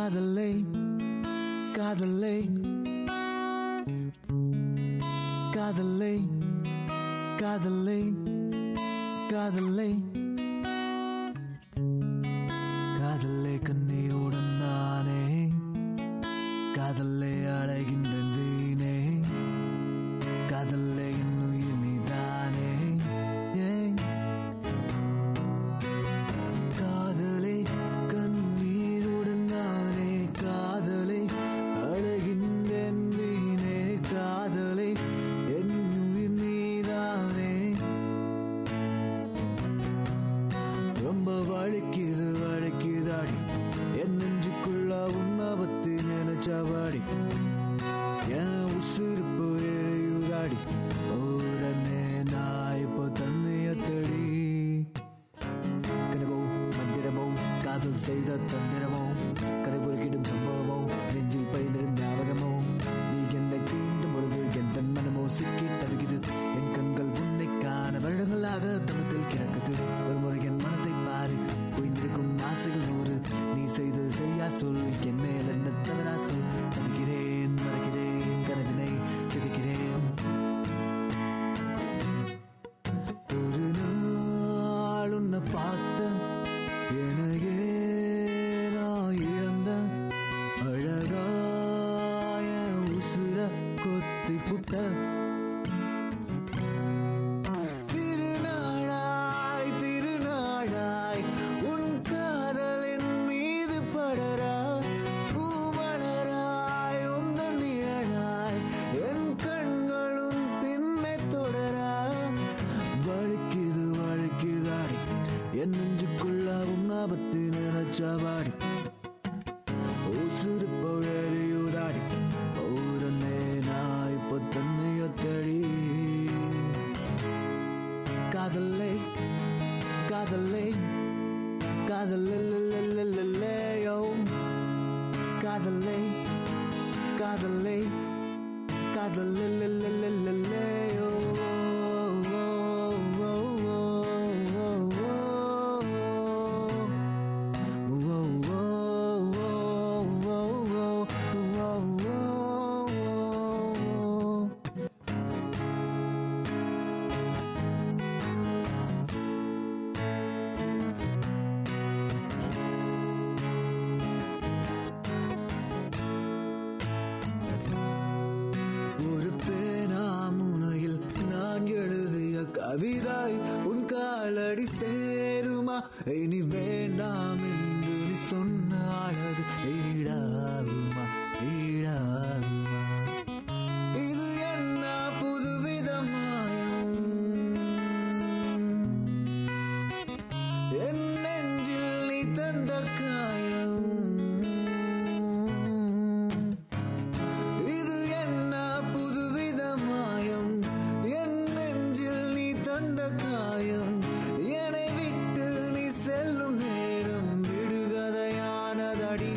காதலை காதலை காதலை காதலை காதலை காதலை கண்ணீருடன் நானே காதலை அழைகின்றேன் வீணே காதலை இன்னுயிர் நீதானே ஏன் காதலை கண்ணீருடன் நானே காதலை அழகின்றேன் வீணே காதலை என் உயிர் நீதானே ரொம்ப வழிக்குது வழிக்குதாடி என் நெஞ்சுக்குள்ள உன்னை பத்தி நினைச்சவாடி என் உசிருப்பு எரியுதாடி உடனே நான் இப்போ தன்னைய தேடி கனவோ மந்திரமோ காதல் செய்த தந்திரமோ கடைபொருக்கிடும் சம்பவமோ நெஞ்சில் பயந்திடும் ஞாபகமோ நீ என்னை தீண்டும் பொழுது எந்த மனமோ சிக்கி தருகிறது என் கண்கள் உன்னை காண வருடங்களாக தமத்தில் கிடக்குது ஒரு முறை என் மனதை பாரு புரிந்திருக்கும் ஆசைகள் நூறு நீ செய்தது சரியா சொல் என் மேல் என்ன தவறா சொல் தவிக்கிறேன் மறக்கிறேன் கனவினை சிதைக்கிறேன் ஒரு நாள் உன்னை பார்த்த எனக்கே நான் இழந்த அழகாய உசுர கொத்தி புட்ட திருநாளாய் திருநாளாய் உன் காதலின் மீது படரா பூமலராய் உந்தன் நிழலாய் என் கண்களும் பின்னை தொடரா வழுக்குது வழுக்குதாடி என் நெஞ்சுக்குள்ள உன்னாபத்து நினைச்சவாடி உசுறு போயறியுதாடி ஊரனே நான் இப்போ தன்னைய தேடி காதலை காதலை காதலையோ காதலை காதலை காதலையோ ஒரு பேனாமுனையில் நான் எழுதிய கவிதாய் உன் காலடி சேருமா இனி வேண்டாம் என்று நீ சொன்னால் அது ஈடாகுமா ஈடாகுமா இது என்ன புதுவிதமாயம் என் நெஞ்சில் நீ தந்த காயம் இது என்ன புதுவிதமாயம் என் நெஞ்சில் நீ தந்த காயம் என்னை விட்டு நீ செல்லும் நேரம் விடுகதையானதடி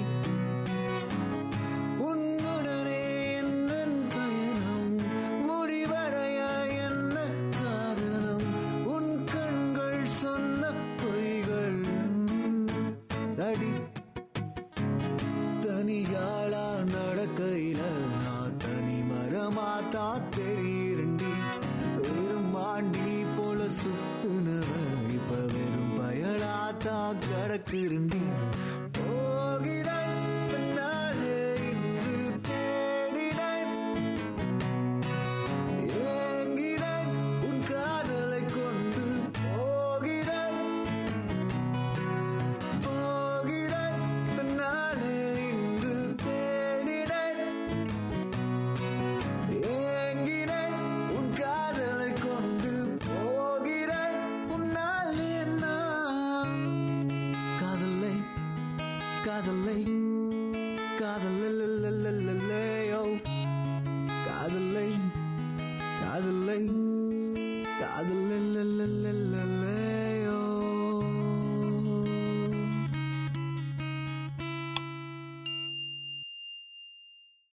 உன்னுடனே என் பயணம் முடிவடைய என்ன காரணம் உன் கண்கள் சொன்ன பொய்கள் அடி தனியாளா நடக்கையில நான் தனி மரமாத்தா தெரியுண்டி வெறும் மாண்டி போல சுத்துனவ இப்ப வெறும் பயலாத்தா கிடக்குருண்டி போகிறேன் பின்னாலே இன்று தேடினேன் ஏங்கினேன் உன் காதலை கொண்டு போகிறேன் போகிறேன் தன்னாலே இன்று தேடினேன் ஏங்கினேன் உன் காதலை கொண்டு போகிறேன் உன்னால் என்ன காதலை காதலை காதலையோ காதலை காதலை காதலை